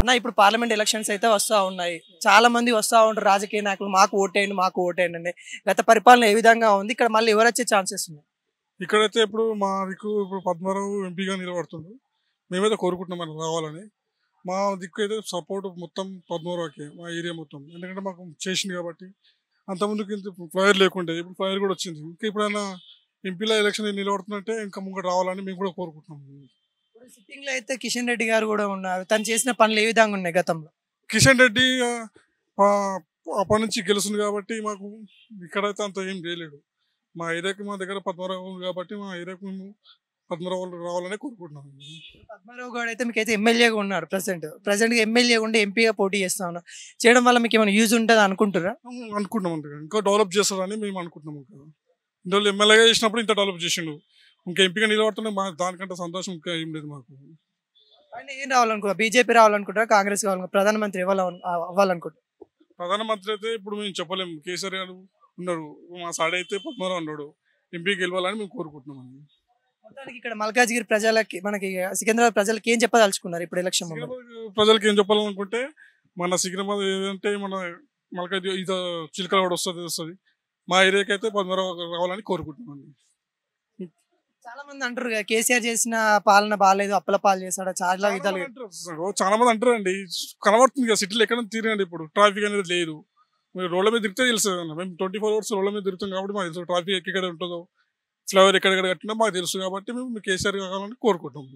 అన్న ఇప్పుడు parliament elections అయితే వస్తూ ఉన్నాయి చాలా మంది వస్తూ ఉంటారు రాజకీయ నాయకులు మాకు ఓటేయండి మాకు ఓటేయండి అని గత పరిపాలన ఏ విధంగా ఉంది ఇక్కడ మళ్ళీ ఎవరు వచ్చే ఛాన్సెస్ ఉన్నాయి ఇక్కడైతే ఇప్పుడు మా దిక్కు ఇప్పుడు పద్మారావు ఎంపీగా నిలబడుతుంది మేమైతే కోరుకుంటున్నాం ఆయన రావాలని మా దిక్కు అయితే సపోర్ట్ మొత్తం పద్మారావుకి మా ఏరియా మొత్తం ఎందుకంటే మాకు చేసింది కాబట్టి అంతకుముందుకు ఇంత ఫ్లైర్ లేకుండే ఇప్పుడు ఫ్లైర్ కూడా వచ్చింది ఇంకా ఎప్పుడైనా ఎంపీల ఎలక్షన్ నిలబడుతున్నట్టే ఇంకా ముంగట రావాలని మేము కూడా కోరుకుంటున్నాం ఇప్పుడు సిట్టింగ్ లో అయితే కిషన్ రెడ్డి గారు కూడా ఉన్నారు తను చేసిన పనులు ఏ విధంగా ఉన్నాయి గతంలో కిషన్ రెడ్డి ఆ, ఆ, అప్పటి నుంచి గెలుస్తుంది కాబట్టి మాకు ఇక్కడైతే అంత ఏం చేయలేడు మా ఏరియాకి మా దగ్గర పద్మరావు ఉంది కాబట్టి మా ఏరియాకి మేము పద్మరావు రావాలని కోరుకుంటున్నాం పద్మారావు గారు అయితే మీకు అయితే ఎమ్మెల్యేగా ఉన్నారు ప్రజెంట్ ప్రజెంట్ ఎమ్మెల్యే ఉండి ఎంపీగా పోటీ చేస్తా ఉన్నారు చేయడం వల్ల మీకు ఏమైనా యూజ్ ఉంటుంది అనుకుంటారా అనుకుంటున్నాం అంతే ఇంకా డెవలప్ చేస్తారని మేము అనుకుంటున్నాం ఇంకా ఇందులో ఎమ్మెల్యేగా చేసినప్పుడు ఇంత డెవలప్ చేసిండు ఇంకా ఎంపీగా నిలబడుతున్నా మా దానికంటే సంతోషం ఇంకా ఏం లేదు మాకు ఆయన ఏం రావాలనుకుంటారు బీజేపీ రావాలనుకుంటారా కాంగ్రెస్ కావాలనుకుంటారు ప్రధానమంత్రి ఇవ్వాలి అవ్వాలనుకుంటారు ప్రధానమంత్రి అయితే ఇప్పుడు మేము చెప్పలేము కేసీఆర్ గారు ఉన్నారు మా సాడ్ అయితే పద్మరావు ఉన్నాడు ఎంపీకి గెలవాలని మేము కోరుకుంటున్నాం మొత్తానికి ఇక్కడ మల్కాజ్గిరి ప్రజలకి మనకి సికింద్రాబాద్ ప్రజలకి ఏం చెప్పదలుచుకున్నారు ఇప్పుడు ఎలక్షన్ moment? సికింద్రాబాద్ ప్రజలకు ఏం చెప్పాలనుకుంటే మన సికింద్రాబాద్ ఏదంటే మన మలక ఇది చిలకల కూడా వస్తుంది వస్తుంది మా ఏరియాకి అయితే పద్మరావు రావాలని కోరుకుంటున్నాం చాలా మంది అంటారు కదా కేసీఆర్ చేసిన పాలన బాగాలేదు అప్పల పాలు చేశాడు చాలా విధాలు చాలా మంది అంటారు అండి కనబడుతుంది కదా సిటీలో ఎక్కడ తిరగండి ఇప్పుడు ట్రాఫిక్ అనేది లేదు మీరు రోడ్ల మీద తిరిగితే తెలుసు కదా మేము ట్వంటీ ఫోర్ అవర్స్ రోడ్ల మీద తిరుగుతాం కాబట్టి మాకు తెలుసు ట్రాఫిక్ ఎక్కడ ఉంటుందో ఫ్లవర్ ఎక్కడెక్కడ కట్టినా మాకు తెలుసు కాబట్టి మేము కేసీఆర్ కావాలని కోరుకుంటాం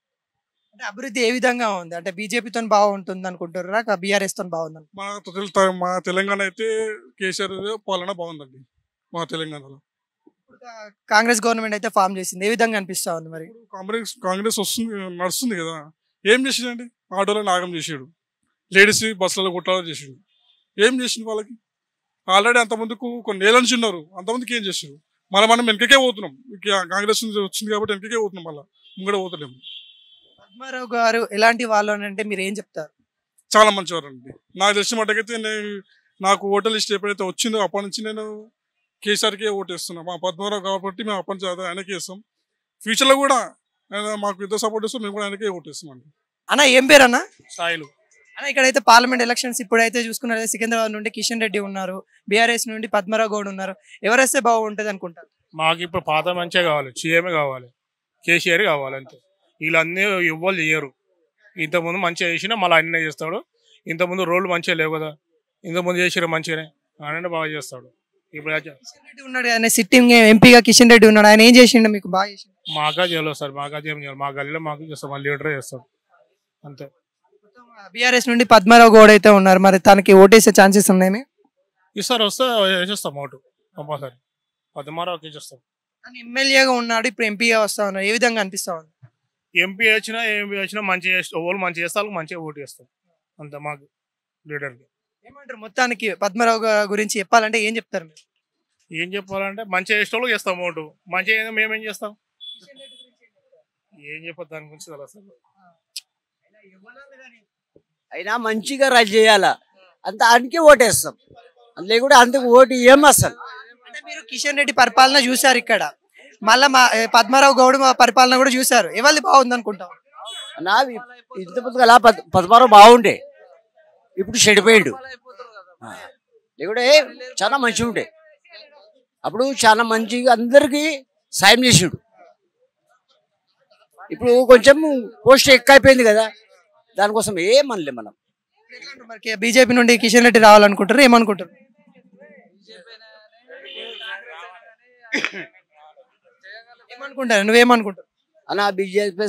అంటే అభివృద్ధి ఏ విధంగా ఉంది అంటే బీజేపీతో బాగుంటుంది అనుకుంటారా బీఆర్ఎస్ తో బాగుంది మా తెల- మా తెలంగాణ అయితే కేసీఆర్ పాలన బాగుందండి మా తెలంగాణలో ఇప్పుడు కా- కాంగ్రెస్ గవర్నమెంట్ అయితే ఫామ్ చేసింది ఏ విధంగా అనిపిస్తా ఉంది మరి ఇప్పుడు కాంగ్రెస్ కాంగ్రెస్ వస్తుంది నడుస్తుంది కదా ఏం చేసిండండి ఆటోలో నాగం చేసాడు లేడీస్ బస్సులలో కొట్టాలో చేసాడు ఏం చేసిండు వాళ్ళకి ఆల్రెడీ అంత ముందుకు కొన్ని ఏళ్ళ నుంచి ఉన్నారు అంతమందికి ఏం చేసారు మళ్ళీ మనం వెనకకే పోతున్నాం ఇక కాంగ్రెస్ నుంచి వచ్చింది కాబట్టి వెనకకే పోతున్నాం మళ్ళీ ముంగడ పోతలేము పద్మారావు గారు ఎలాంటి వాళ్ళు అని అంటే మీరు ఏం చెప్తారు చాలా మంచివారు అండి నాకు తెలిసిన మటుకైతే నేను నాకు ఓటర్ లిస్ట్ ఎప్పుడైతే వచ్చిందో అప్పటి నుంచి నేను కేసీఆర్కే ఓటేస్తున్నాం మా పద్మారావు కాబట్టి మేము అప్పటి నుంచి అదే ఆయనకే ఇస్తాం ఫ్యూచర్లో కూడా ఆయన మాకు ఇద్దరు సపోర్ట్ ఇస్తాం మేము కూడా ఆయనకే ఓటేస్తాం అండి అన్న ఏం పేరు అన్న స్థాయిలు అన్న ఇక్కడైతే పార్లమెంట్ ఎలక్షన్స్ ఇప్పుడైతే చూసుకున్నట్లయితే సికింద్రాబాద్ నుండి కిషన్ రెడ్డి ఉన్నారు బీఆర్ఎస్ నుండి పద్మారావు గౌడ్ ఉన్నారు ఎవరేస్తే బాగుంటుంది అనుకుంటారు మాకు ఇప్పుడు పాత మంచిగా కావాలి సీఎమే కావాలి కేసీఆర్ కావాలి అంతే వీళ్ళన్నీ ఎవ్వరు చేయరు ఇంతకుముందు మంచిగా చేసినా మళ్ళీ అన్నీ చేస్తాడు ఇంతకుముందు రోడ్లు మంచిగా లేవు కదా ఇంతకుముందు చేసిరు మంచిగానే ఆయన బాగా చేస్తాడు ఇప్పుడు అయితే కిషన్ రెడ్డి ఉన్నాడు ఆయన సిట్టింగ్ ఎంపీగా కిషన్ రెడ్డి ఉన్నాడు ఆయన ఏం చేసిండు మీకు బాగా చేసిండు మాగా చేయలేదు సార్ మాగా ఏం చేయాలి మా గల్లీలో మాకు చేస్తాం మా లీడరే చేస్తాడు అంతే బీఆర్ఎస్ నుండి పద్మారావు గౌడ్ అయితే ఉన్నారు మరి తనకి ఓటేసే ఛాన్సెస్ ఉన్నాయి ఈసారి వస్తే వేసేస్తాం ఓటు కంపల్సరీ పదమారావుకి వేసేస్తాం తను ఎమ్మెల్యేగా ఉన్నాడు ఇప్పుడు ఎంపీగా వస్తా ఉన్నారు ఏ విధంగా అనిపిస్తా ఉంది ఎంపీ వచ్చినా ఎంపీ వచ్చినా మంచిగా చేస్తా వాళ్ళు మంచిగా చేస్తే వాళ్ళకి మంచిగా ఓటు చేస్తాం అంతే మాకు లీడర్కి ఏమంటారు మొత్తానికి పద్మారావు గా- గురించి చెప్పాలంటే ఏం చెప్తారు మీరు ఏం చెప్పాలంటే మంచిగా చేసే వాళ్ళకి చేస్తాం ఓటు మంచిగా ఏదో మేమేం చేస్తాం ఏం చెప్పదు దాని గురించి తెలుసు అసలు అయినా మంచిగా రన్ చేయాలా అంత ఆయనకి ఓటేస్తాం లేకుంటే అందుకు ఓటు ఏం అసలు అంటే మీరు కిషన్ రెడ్డి పరిపాలన చూశారు ఇక్కడ మళ్ళా మా ఏ, పద్మారావు గౌడ్ మా పరిపాలన కూడా చూశారు ఎవరిది బాగుంది అనుకుంటాం నా ఇంత ముందు అలా పద్ పదమారు బాగుండే ఇప్పుడు చెడిపోయిండు ఆ. లేకుంటే చాలా మంచిగా ఉండే అప్పుడు చాలా మంచిగా అందరికి సాయం చేసిండు ఇప్పుడు కొంచెం పోస్ట్ ఎక్కువైపోయింది కదా దానికోసం ఏమనలే మనం మరి బీజేపీ నుండి కిషన్ రెడ్డి రావాలనుకుంటారు ఏమనుకుంటారు ఏమనుకుంటారు నువ్వేమనుకుంటావు అలా బీజేపీ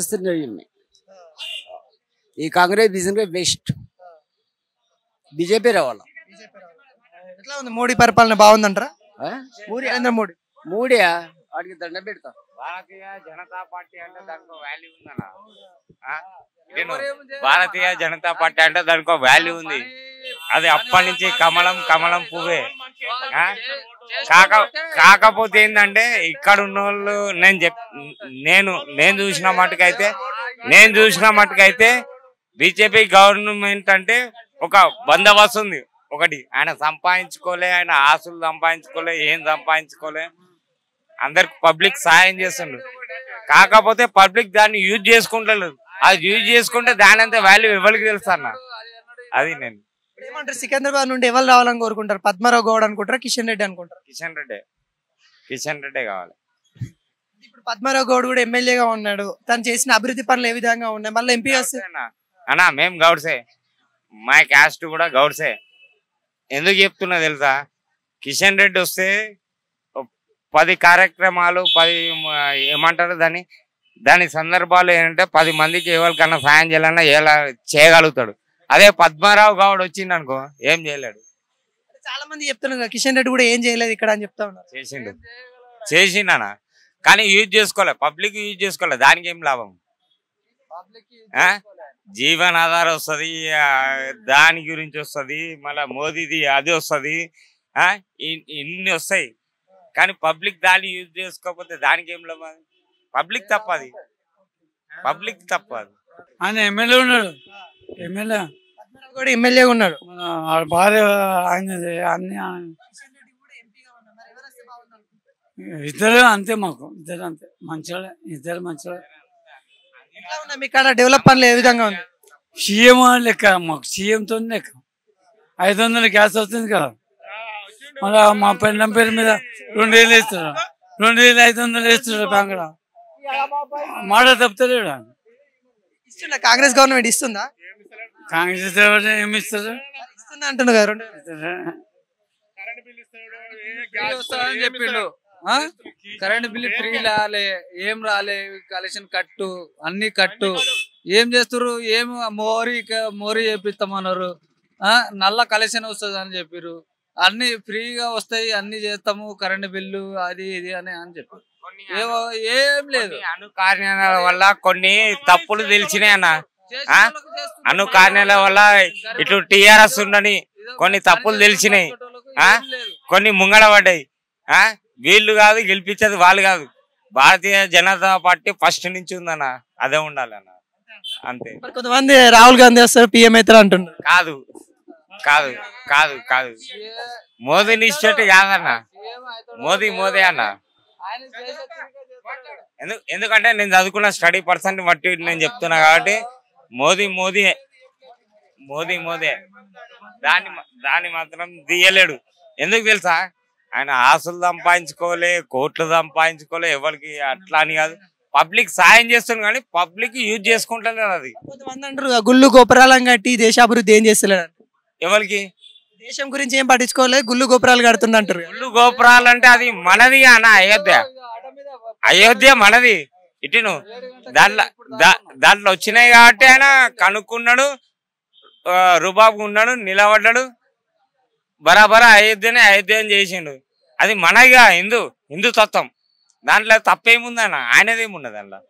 ఈ కాంగ్రెస్ బిజినెస్ బెస్ట్ బీజేపీ రావాలా ఎట్లా ఉంది మోడీ పరిపాలన బాగుందంటారా ఆ? నరేంద్ర మోడీ మూడే వాడికి దండ పెడతా భారతీయ జనతా పార్టీ అంటే దానికి వాల్యూ ఉందన్న ఆ? నేను భారతీయ జనతా పార్టీ అంటే దానికి వాల్యూ ఉంది అది అప్పటి నుంచి కమలం కమలం పువ్వే ఆ? కాక కాకపోతే ఏంటంటే ఇక్కడ ఉన్న వాళ్ళు నేను చెప్ నేను నేను చూసిన మటుకైతే నేను చూసిన మటుకైతే బీజేపీ గవర్నమెంట్ అంటే ఒక బందోబస్తు ఉంది ఒకటి ఆయన సంపాదించుకోలే ఆయన ఆస్తులు సంపాదించుకోలే ఏం సంపాదించుకోలే అందరికి పబ్లిక్ సాయం చేస్తుండ్రు కాకపోతే పబ్లిక్ దాన్ని యూజ్ చేసుకుంటలేదు అది యూజ్ చేసుకుంటే దాని అంత వాల్యూ ఎవరికి తెలుసు అన్న అది నేను ఇప్పుడు ఏమంటారు సికింద్రాబాద్ నుండి ఎవరు రావాలని కోరుకుంటారు పద్మారావు గౌడ్ అనుకుంటారా కిషన్ రెడ్డి అనుకుంటారు కిషన్ రెడ్డి కిషన్ రెడ్డే కావాలి ఇప్పుడు పద్మారావు గౌడ్ కూడా ఎమ్మెల్యేగా ఉన్నాడు తను చేసిన అభివృద్ధి పనులు ఏ విధంగా ఉన్నాయి మళ్ళీ ఎంపీ వస్తే గౌడ్సేనా? అన్నా మేం గౌడ్సే మా క్యాస్ట్ కూడా గౌడ్సే ఎందుకు చెప్తున్నా తెలుసా కిషన్ రెడ్డి వస్తే ఓ పది కార్యక్రమాలు పది మ- ఏమంటారు దాన్ని దాని సందర్భాలు ఏంటంటే పది మందికి ఎవరికన్నా సాయం చేయాలన్నా ఎలా చేయగలుగుతాడు అదే పద్మారావు గౌడ్ వచ్చిండు అనుకో ఏం చేయలేడు చాలా మంది చెప్తున్నారు కదా, కిషన్ రెడ్డి కూడా ఏం చేయలేదు ఇక్కడ అని చెప్తా ఉన్నారు చేసిండు చేసిండనా కానీ యూజ్ చేసుకోలే పబ్లిక్ యూజ్ చేసుకోలే దానికి ఏం లాభం ఆ? జీవనాధారం వస్తుంది దాని గురించి వస్తుంది మళ్ళా మోదీది అది వస్తుంది ఇన్ని వస్తాయి కానీ పబ్లిక్ దాన్ని యూజ్ చేసుకోకపోతే దానికి ఏం లాభం పబ్లిక్ తప్పది పబ్లిక్ తప్పదు ఆయన ఎమ్మెల్యే ఉన్నాడు ఎమ్మెల్యే పద్మారావు గౌడ్ ఎమ్మెల్యేగా ఉన్నాడు మన వాళ్ళ భార్య ఆయనది అన్ని ఆయన- ఇద్దరు అంతే మాకు ఇద్దరు అంతే మంచిగా ఇద్దరు మంచిగా ఎట్లా ఉన్నాయి మీ కాడ డెవలప్ పనులు ఏ విధంగా ఉంది సీఎం లెక్క మాకు సీఎంతో లెక్క ఐదు వందల గ్యాస్ వస్తుంది కదా మళ్ళా మా పెళ్ళం పేరు మీద రెండు వేలు వేస్తారు రెండు వేలు ఐదు వందలు వేస్తారు బ్యాంకులో మాట తప్పుతలేడు ఆయన. ఇస్తుందా కాంగ్రెస్ గవర్నమెంట్ ఇస్తుందా కాంగ్రెస్ ఎవరు ఏమి ఇస్తారు ఇస్తుందా అంటున్నారు కదా రెండు ఫ్రీ వస్తుందని చెప్పిండు ఆ? కరెంట్ బిల్లు ఫ్రీ రాలే ఏం రాలే కలెక్షన్ కట్టు అన్ని కట్టు ఏం చేస్తుర్రు ఏం మోరీ క- మోరీ చేపిస్తామన్నారు ఆ నల్ల కలెక్షన్ వస్తుంది అని చెప్పిర్రు అన్ని ఫ్రీగా వస్తాయి అన్ని చేస్తాము కరెంట్ బిల్లు అది ఇది అని అని చెప్పారు ఏవో ఏం లేదు కొన్ని అను కారణాల వల్ల కొన్ని తప్పులు తెలిసినాయి అన్న చేసిన ఆ? వాళ్ళకు చేస్తున్నారు. అను కారణాల వల్ల ఇటు టిఆర్ఎస్ ఉండని కొన్ని తప్పులు తెలిసినాయి ఆ? కొన్ని ముంగడ పడ్డాయి ఆ వీళ్ళు కాదు గెలిపించేది వాళ్ళు కాదు భారతీయ జనతా పార్టీ ఫస్ట్ నుంచి ఉందన్న అదే ఉండాలన్న అంతే మరి కొంతమంది రాహుల్ గాంధీ వస్తారు పిఎం అవుతారు అంటున్నారు కాదు కాదు కాదు కాదు మోదీని ఇచ్చేట్టు కాదన్న మోదీ మోదీ అన్న ఆయన చేసే తిరిగే చేస్తాడు. ఎందు- ఎందుకంటే నేను చదువుకున్న స్టడీ పర్సెంట్ బట్టి నేను చెప్తున్నా కాబట్టి మోదీ మోదీ మోదీ మోదీ దాన్ని మా- దాన్ని మాత్రం తీయలేడు ఎందుకు తెలుసా ఆయన ఆస్తులు సంపాదించుకోలే కోట్లు సంపాదించుకోలే ఎవరికి అట్లా అని కాదు పబ్లిక్ సాయం చేస్తుంది కానీ పబ్లిక్ యూజ్ చేసుకుంటలేదు అది కొంతమంది అంటారు "ఆ గుళ్ళు గోపురాలను కట్టి దేశాభివృద్ధి ఏం చేస్తలేడు అని. ఎవరికి దేశం గురించి ఏం పట్టించుకోలేదు గుళ్ళు గోపురాలు కడుతుంది అంటారు కదా. గుళ్ళు గోపురాలు అంటే అది మనది అన్న అయోధ్య అయోధ్య మనది ఇటును దాంట్లో దా- దాంట్లో వచ్చినాయి కాబట్టి ఆయన కనుక్కున్నాడు ఆ, రుబాబు ఉన్నాడు నిలబడ్డాడు బరాబరా అయోధ్యనే అయోధ్యం చేసిండు అది మనగా హిందూ హిందూ తత్వం దాంట్లో తప్పేముందన్న ఆయనదేమున్నది అందులో